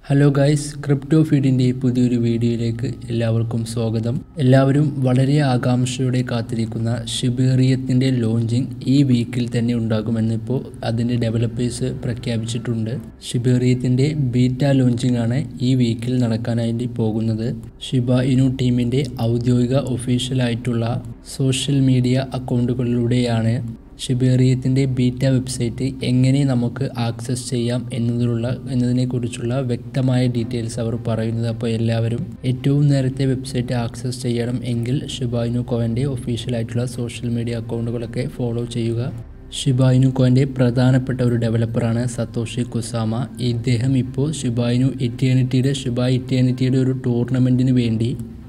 hello guys crypto ഫീഡിൻ്റെ പുതിയൊരു വീഡിയോയിലേക്ക് എല്ലാവർക്കും സ്വാഗതം എല്ലാവരും വളരെ ആകാംക്ഷയോടെ കാത്തിരിക്കുന്ന ഷിബേറിയത്തിൻ്റെ ലോഞ്ചിങ് ഈ വീക്കിൽ തന്നെ ഉണ്ടാകുമെന്ന് ഇപ്പോൾ അതിൻ്റെ ഡെവലപ്പേഴ്സ് പ്രഖ്യാപിച്ചിട്ടുണ്ട് ഷിബേറിയത്തിൻ്റെ ബീറ്റ ലോഞ്ചിങ് ആണ് ഈ വീക്കിൽ നടക്കാനായി പോകുന്നത് ഷിബ ഇനു ടീമിൻ്റെ ഔദ്യോഗിക ഒഫീഷ്യലായിട്ടുള്ള സോഷ്യൽ മീഡിയ അക്കൗണ്ടുകളിലൂടെയാണ് ഷിബേറിയത്തിൻ്റെ ബീറ്റ വെബ്സൈറ്റ് എങ്ങനെ നമുക്ക് ആക്സസ് ചെയ്യാം എന്നതിലുള്ള എന്നതിനെക്കുറിച്ചുള്ള വ്യക്തമായ ഡീറ്റെയിൽസ് അവർ പറയുന്നത് അപ്പോൾ എല്ലാവരും ഏറ്റവും നേരത്തെ വെബ്സൈറ്റ് ആക്സസ് ചെയ്യണം എങ്കിൽ ഷിബായിനു കോവൻ്റെ ഒഫീഷ്യലായിട്ടുള്ള സോഷ്യൽ മീഡിയ അക്കൗണ്ടുകളൊക്കെ ഫോളോ ചെയ്യുക ഷിബായിനു കോയിൻ്റെ പ്രധാനപ്പെട്ട ഒരു ഡെവലപ്പറാണ് സത്തോഷി കുസാമ ഇദ്ദേഹം ഇപ്പോൾ ഷിബായിനു ഇറ്റേണിറ്റിയുടെ ഷിബ ഇറ്റേണിറ്റിയുടെ ഒരു ടൂർണമെൻറ്റിന് വേണ്ടി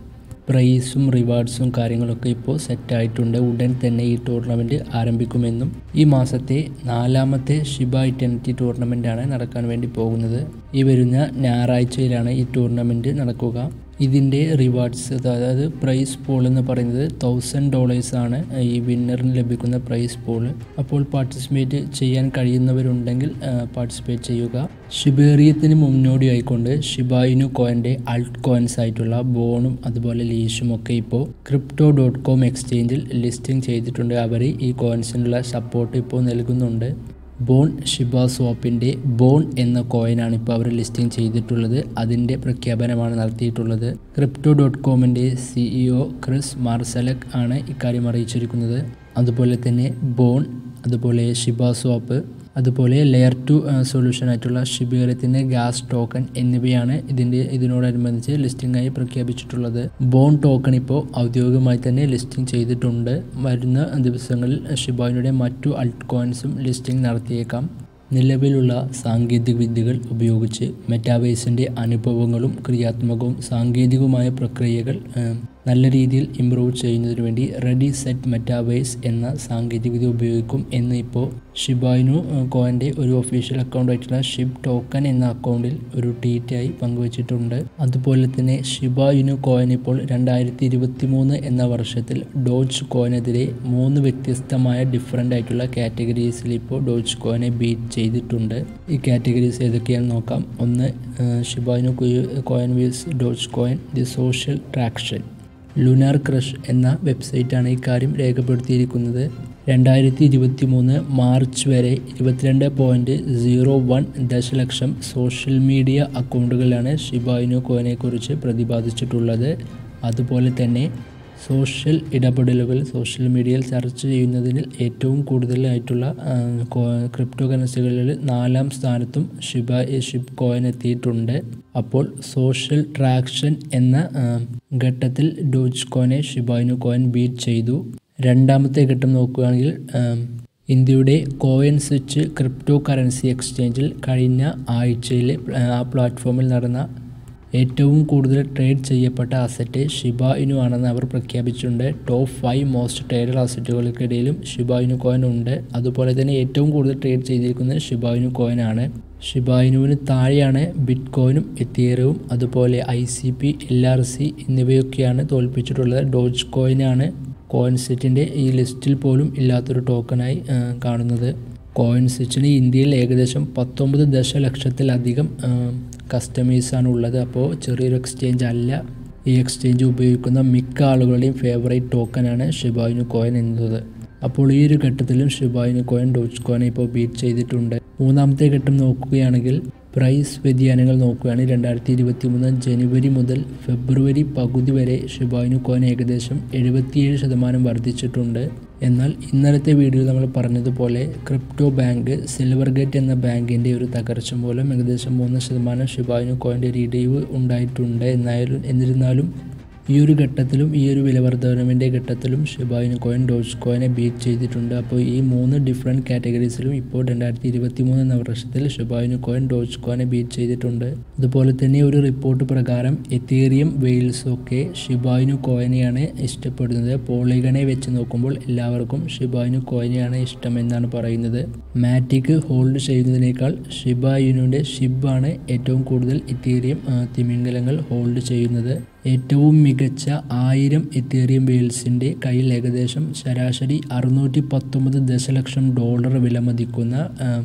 പ്രൈസും റിവാർഡ്സും കാര്യങ്ങളൊക്കെ ഇപ്പോൾ സെറ്റായിട്ടുണ്ട് ഉടൻ തന്നെ ഈ ടൂർണമെൻറ്റ് ആരംഭിക്കുമെന്നും ഈ മാസത്തെ നാലാമത്തെ ഷിബ ഇറ്റനിറ്റി ടൂർണമെൻറ്റാണ് നടക്കാൻ വേണ്ടി പോകുന്നത് ഈ വരുന്ന ഞായറാഴ്ചയിലാണ് ഈ ടൂർണമെൻറ്റ് നടക്കുക ഇതിൻ്റെ റിവാർഡ്സ് അതായത് പ്രൈസ് പൂൾ എന്ന് പറയുന്നത് തൗസൻഡ് ഡോളേഴ്സ് ആണ് ഈ വിന്നറിന് ലഭിക്കുന്ന പ്രൈസ് പൂൾ അപ്പോൾ പാർട്ടിസിപ്പേറ്റ് ചെയ്യാൻ കഴിയുന്നവരുണ്ടെങ്കിൽ പാർട്ടിസിപ്പേറ്റ് ചെയ്യുക ഷിബേറിയത്തിന് മുന്നോടിയായിക്കൊണ്ട് ഷിബായിനു കോയിൻ്റെ അൾട്ട് കോയിൻസ് ആയിട്ടുള്ള ബോണും അതുപോലെ ലീഷും ഒക്കെ ഇപ്പോൾ ക്രിപ്റ്റോ ഡോട്ട് കോം എക്സ്ചേഞ്ചിൽ ലിസ്റ്റിംഗ് ചെയ്തിട്ടുണ്ട് അവർ ഈ കോയിൻസിനുള്ള സപ്പോർട്ട് ഇപ്പോൾ നൽകുന്നുണ്ട് ബോൺ ഷിബ സ്വാപ്പിൻ്റെ ബോൺ എന്ന കോയിനാണ് ഇപ്പോൾ അവർ ലിസ്റ്റിംഗ് ചെയ്തിട്ടുള്ളത് അതിൻ്റെ പ്രഖ്യാപനമാണ് നടത്തിയിട്ടുള്ളത് ക്രിപ്റ്റോ ഡോട്ട് കോമിൻ്റെ സിഇഒ ക്രിസ് മാർസലക് ആണ് ഇക്കാര്യം അറിയിച്ചിരിക്കുന്നത് അതുപോലെ തന്നെ ബോൺ അതുപോലെ ഷിബ സ്വാപ്പ് അതുപോലെ ലെയർ ടു സൊല്യൂഷൻ ആയിട്ടുള്ള ഷിബേറിയത്തിൻ്റെ ഗ്യാസ് ടോക്കൺ എന്നിവയാണ് ഇതിൻ്റെ ഇതിനോടനുബന്ധിച്ച് ലിസ്റ്റിംഗായി പ്രഖ്യാപിച്ചിട്ടുള്ളത് ബോൺ ടോക്കൺ ഇപ്പോൾ ഔദ്യോഗികമായി തന്നെ ലിസ്റ്റിംഗ് ചെയ്തിട്ടുണ്ട് വരുന്ന ദിവസങ്ങളിൽ ഷിബായിയുടെ മറ്റു അൾട്ട് കോയിൻസും ലിസ്റ്റിംഗ് നടത്തിയേക്കാം നിലവിലുള്ള സാങ്കേതിക വിദ്യകൾ ഉപയോഗിച്ച് മെറ്റാവേസിൻ്റെ അനുഭവങ്ങളും ക്രിയാത്മകവും സാങ്കേതികവുമായ പ്രക്രിയകൾ നല്ല രീതിയിൽ ഇമ്പ്രൂവ് ചെയ്യുന്നതിന് വേണ്ടി റെഡി സെറ്റ് മെറ്റാവേസ് എന്ന സാങ്കേതികവിദ്യ ഉപയോഗിക്കും എന്ന് ഇപ്പോൾ ഷിബായിനു കോയിൻ്റെ ഒരു ഒഫീഷ്യൽ അക്കൗണ്ട് ആയിട്ടുള്ള ഷിബ് ടോക്കൺ എന്ന അക്കൗണ്ടിൽ ഒരു ട്വീറ്റായി പങ്കുവച്ചിട്ടുണ്ട് അതുപോലെ തന്നെ ഷിബായിനു കോയിൻ ഇപ്പോൾ രണ്ടായിരത്തി ഇരുപത്തി മൂന്ന് എന്ന വർഷത്തിൽ ഡോജ് കോയിനെതിരെ മൂന്ന് വ്യത്യസ്തമായ ഡിഫറെൻ്റ് ആയിട്ടുള്ള കാറ്റഗറീസിൽ ഇപ്പോൾ ഡോജ് കോയിനെ ബീറ്റ് ചെയ്തിട്ടുണ്ട് ഈ കാറ്റഗറീസ് ഏതൊക്കെയാണെന്ന് നോക്കാം ഒന്ന് Shiba Inu coin wheels Doge coin the social traction lunar crush എന്ന വെബ്സൈറ്റാണ് ഇക്കാര്യം രേഖപ്പെടുത്തിയിരിക്കുന്നത് രണ്ടായിരത്തി ഇരുപത്തി മൂന്ന് മാർച്ച് വരെ ഇരുപത്തിരണ്ട് പോയിൻറ്റ് സീറോ വൺ ദശലക്ഷം സോഷ്യൽ മീഡിയ അക്കൗണ്ടുകളിലാണ് ഷിബായിനു കോയിനെക്കുറിച്ച് പ്രതിപാദിച്ചിട്ടുള്ളത് അതുപോലെ തന്നെ സോഷ്യൽ ഇടപെടലുകൾ സോഷ്യൽ മീഡിയയിൽ ചർച്ച ചെയ്യുന്നതിന് ഏറ്റവും കൂടുതലായിട്ടുള്ള ക്രിപ്റ്റോ കറൻസികളിൽ നാലാം സ്ഥാനത്തും ഷിബ ഷിബ് കോയിൻ എത്തിയിട്ടുണ്ട് അപ്പോൾ സോഷ്യൽ ട്രാക്ഷൻ എന്ന ഘട്ടത്തിൽ ഡോജ് കോയിനെ ഷിബായിനു കോയിൻ ബീറ്റ് ചെയ്തു രണ്ടാമത്തെ ഘട്ടം നോക്കുകയാണെങ്കിൽ ഇന്ത്യയുടെ കോയിൻ സ്വിച്ച് ക്രിപ്റ്റോ കറൻസി എക്സ്ചേഞ്ചിൽ കഴിഞ്ഞ ആഴ്ചയിൽ ആ പ്ലാറ്റ്ഫോമിൽ നടന്ന ഏറ്റവും കൂടുതൽ ട്രേഡ് ചെയ്യപ്പെട്ട അസറ്റ് ഷിബ ഇനു ആണെന്ന് അവർ പ്രഖ്യാപിച്ചിട്ടുണ്ട് ടോപ്പ് ഫൈവ് മോസ്റ്റ് ട്രേഡഡ് അസറ്റുകൾക്കിടയിലും ഷിബ ഇനു കോയിൻ ഉണ്ട് അതുപോലെ തന്നെ ഏറ്റവും കൂടുതൽ ട്രേഡ് ചെയ്തിരിക്കുന്നത് ഷിബ ഇനു കോയിൻ ആണ് ഷിബ ഇനുവിന് താഴെയാണ് ബിറ്റ് കോയിനും എത്തിയറവും അതുപോലെ I C P L R C എന്നിവയൊക്കെയാണ് തോൽപ്പിച്ചിട്ടുള്ളത് ഡോജ് കോയിനാണ് കോയിൻ സെറ്റിൻ്റെ ഈ ലിസ്റ്റിൽ പോലും ഇല്ലാത്തൊരു ടോക്കണായി കാണുന്നത് കോയിൻ സ്വിച്ചിന് ഇന്ത്യയിൽ ഏകദേശം പത്തൊമ്പത് ദശലക്ഷത്തിലധികം കസ്റ്റമേഴ്സാണ് ഉള്ളത് അപ്പോൾ ചെറിയൊരു എക്സ്ചേഞ്ച് അല്ല ഈ എക്സ്ചേഞ്ച് ഉപയോഗിക്കുന്ന മിക്ക ആളുകളുടെയും ഫേവറേറ്റ് ടോക്കനാണ് ഷിബായിനു കോയിൻ എന്നത് അപ്പോൾ ഈ ഒരു ഘട്ടത്തിലും ഷിബായിനു കോയിൻ ഡോച്ച് കോയിനെ ഇപ്പോൾ ബീറ്റ് ചെയ്തിട്ടുണ്ട് മൂന്നാമത്തെ ഘട്ടം നോക്കുകയാണെങ്കിൽ പ്രൈസ് വ്യതിയാനങ്ങൾ നോക്കുകയാണെങ്കിൽ രണ്ടായിരത്തി ഇരുപത്തി മൂന്ന് ജനുവരി മുതൽ ഫെബ്രുവരി പകുതി വരെ ഷിബായിനു കോയിൻ ഏകദേശം എഴുപത്തിയേഴ് ശതമാനം വർദ്ധിച്ചിട്ടുണ്ട് എന്നാൽ ഇന്നലത്തെ വീഡിയോയിൽ നമ്മൾ പറഞ്ഞതുപോലെ ക്രിപ്റ്റോ ബാങ്ക് സിൽവർ ഗേറ്റ് എന്ന ബാങ്കിൻ്റെ ഒരു തകർച്ച മൂലം ഏകദേശം മൂന്ന് ശതമാനം ഷിബായിനു കോയിൻ്റെ ഒരു ഇടിവ് ഉണ്ടായിട്ടുണ്ട് എന്നായാലും എന്നിരുന്നാലും ഈ ഒരു ഘട്ടത്തിലും ഈ ഒരു വിലവർദ്ധനവിൻ്റെ ഘട്ടത്തിലും ഷിബായിന് കോയിൻ ഡോജ് കോയിനെ ബീറ്റ് ചെയ്തിട്ടുണ്ട് അപ്പോൾ ഈ മൂന്ന് ഡിഫറെൻറ്റ് കാറ്റഗറീസിലും ഇപ്പോൾ രണ്ടായിരത്തി ഇരുപത്തി മൂന്ന് എന്ന വർഷത്തിൽ ഷിബായിന് കോയിൻ ഡോജ് കോയിനെ ബീറ്റ് ചെയ്തിട്ടുണ്ട് അതുപോലെ തന്നെ ഒരു റിപ്പോർട്ട് പ്രകാരം എത്തീറിയം വെയിൽസും ഒക്കെ ഷിബായിനു കോയിനെയാണ് ഇഷ്ടപ്പെടുന്നത് പോളിഗണെ വെച്ച് നോക്കുമ്പോൾ എല്ലാവർക്കും ഷിബായിനു കോയിനെയാണ് ഇഷ്ടം എന്നാണ് പറയുന്നത് മാറ്റിക് ഹോൾഡ് ചെയ്യുന്നതിനേക്കാൾ ഷിബായിനുവിൻ്റെ ഷിബാണ് ഏറ്റവും കൂടുതൽ എത്തീറിയം തിമിംഗലങ്ങൾ ഹോൾഡ് ചെയ്യുന്നത് ഏറ്റവും മികച്ച ആയിരം എത്തേറിയം വെയിൽസിൻ്റെ കയ്യിൽ ഏകദേശം ശരാശരി അറുന്നൂറ്റി പത്തൊമ്പത് ദശലക്ഷം ഡോളർ വിലമതിക്കുന്ന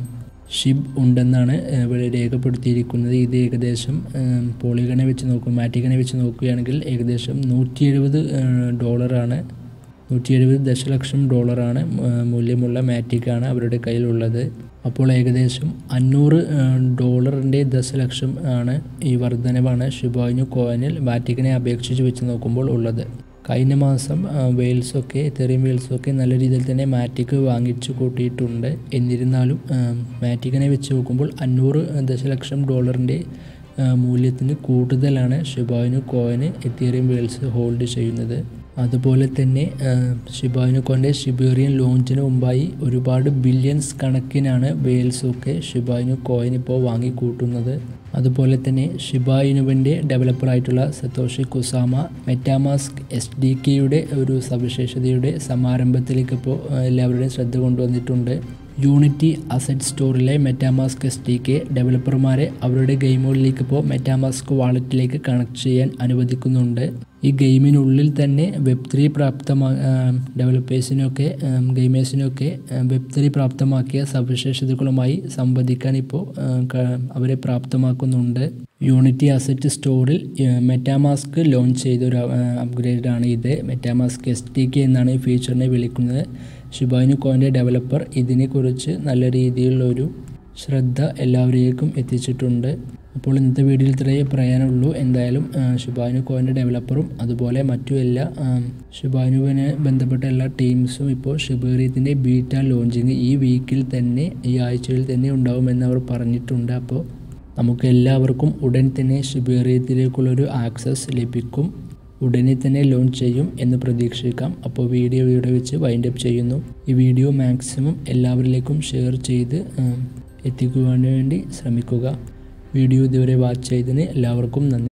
ഷിബ് ഉണ്ടെന്നാണ് ഏഹ്, ഇവിടെ രേഖപ്പെടുത്തിയിരിക്കുന്നത് ഇത് ഏകദേശം ഏഹ്, പോളിഗണെ വെച്ച് നോക്കും മാറ്റിഗണെ വെച്ച് നോക്കുകയാണെങ്കിൽ ഏകദേശം നൂറ്റി എഴുപത് ഡോളറാണ് നൂറ്റി എഴുപത് ദശലക്ഷം ഡോളറാണ് ഏഹ്, മൂല്യമുള്ള മാറ്റിക്കാണ് അവരുടെ കയ്യിലുള്ളത് അപ്പോൾ ഏകദേശം അഞ്ഞൂറ് ഡോളറിൻ്റെ ദശലക്ഷം ആണ് ഈ വർധനവാണ് ഷിബായിനു കോയിനിൽ വാറ്റിക്കനെ അപേക്ഷിച്ച് വെച്ച് നോക്കുമ്പോൾ ഉള്ളത് കഴിഞ്ഞ മാസം ആ, വെയിൽസൊക്കെ തെറിയും വെയിൽസൊക്കെ നല്ല രീതിയിൽ തന്നെ മാറ്റിക്ക് വാങ്ങിച്ചു കൂട്ടിയിട്ടുണ്ട് എന്നിരുന്നാലും ആ, മാറ്റിക്കിനെ വെച്ച് നോക്കുമ്പോൾ അഞ്ഞൂറ് ദശലക്ഷം ഡോളറിൻ്റെ ആ, മൂല്യത്തിന് കൂടുതലാണ് ഷിബായിനു കോയിന് എത്തീറിയം വെയിൽസ് ഹോൾഡ് ചെയ്യുന്നത് അതുപോലെ തന്നെ ഷിബായിനു കോയിൻ്റെ ഷിബേറിയൻ ലോഞ്ചിന് മുമ്പായി ഒരുപാട് ബില്യൺസ് കണക്കിനാണ് വെയിൽസൊക്കെ ഷിബായിനു കോയിൻ ഇപ്പോൾ വാങ്ങിക്കൂട്ടുന്നത് അതുപോലെ തന്നെ ഷിബായിനുവിൻ്റെ ഡെവലപ്പറായിട്ടുള്ള Satoshi Kusama MetaMask S D കെയുടെ ഒരു സവിശേഷതയുടെ സമാരംഭത്തിലേക്ക് ഇപ്പോൾ എല്ലാവരുടെയും ശ്രദ്ധ കൊണ്ടുവന്നിട്ടുണ്ട് യൂണിറ്റി അസറ്റ് സ്റ്റോറിലെ മെറ്റാമാസ്ക് എസ് ഡി കെ ഡെവലപ്പർമാരെ അവരുടെ ഗെയിമുകളിലേക്ക് ഇപ്പോൾ മെറ്റാമാസ്ക് വാളറ്റിലേക്ക് കണക്ട് ചെയ്യാൻ അനുവദിക്കുന്നുണ്ട് ഈ ഗെയിമിനുള്ളിൽ തന്നെ വെബ് ത്രീ പ്രാപ്തമാ ഡെവലപ്പേഴ്സിനൊക്കെ ഗെയിമേഴ്സിനൊക്കെ വെബ് ത്രീ പ്രാപ്തമാക്കിയ സവിശേഷതകളുമായി സംവദിക്കാൻ ഇപ്പോൾ അവരെ പ്രാപ്തമാക്കുന്നുണ്ട് യൂണിറ്റി അസറ്റ് സ്റ്റോറിൽ മെറ്റാമാസ്ക് ലോഞ്ച് ചെയ്ത ഒരു അപ്ഗ്രേഡാണ് ഇത് മെറ്റാമാസ്ക് എസ് ടി കെ എന്നാണ് ഈ ഫീച്ചറിനെ വിളിക്കുന്നത് ഷിബാനു കോയിൻ്റെ ഡെവലപ്പർ ഇതിനെക്കുറിച്ച് നല്ല രീതിയിലുള്ളൊരു ശ്രദ്ധ എല്ലാവരിലേക്കും എത്തിച്ചിട്ടുണ്ട് അപ്പോൾ ഇന്നത്തെ വീഡിയോയിൽ ഇത്രയേ പറയാനുള്ളൂ എന്തായാലും ഷിബാനു കോയിൻ്റെ ഡെവലപ്പറും അതുപോലെ മറ്റു എല്ലാ ഷിബാനുവിനെ ബന്ധപ്പെട്ട എല്ലാ ടീംസും ഇപ്പോൾ ഷിബേറിയത്തിൻ്റെ ബീറ്റ ലോഞ്ചിങ് ഈ വീക്കിൽ തന്നെ ഈ ആഴ്ചയിൽ തന്നെ ഉണ്ടാവുമെന്ന് അവർ പറഞ്ഞിട്ടുണ്ട് അപ്പോൾ നമുക്ക് എല്ലാവർക്കും ഉടൻ തന്നെ ഷിബേറിയത്തിലേക്കുള്ളൊരു ആക്സസ് ലഭിക്കും ഉടനെ തന്നെ ലോഞ്ച് ചെയ്യും എന്ന് പ്രതീക്ഷിക്കാം അപ്പോൾ വീഡിയോ ഇവിടെ വെച്ച് വൈൻഡ് അപ്പ് ചെയ്യുന്നു ഈ വീഡിയോ മാക്സിമം എല്ലാവരിലേക്കും ഷെയർ ചെയ്ത് എത്തിക്കുവാൻ വേണ്ടി ശ്രമിക്കുക വീഡിയോ ഇതുവരെ വാച്ച് ചെയ്തതിന് എല്ലാവർക്കും നന്ദി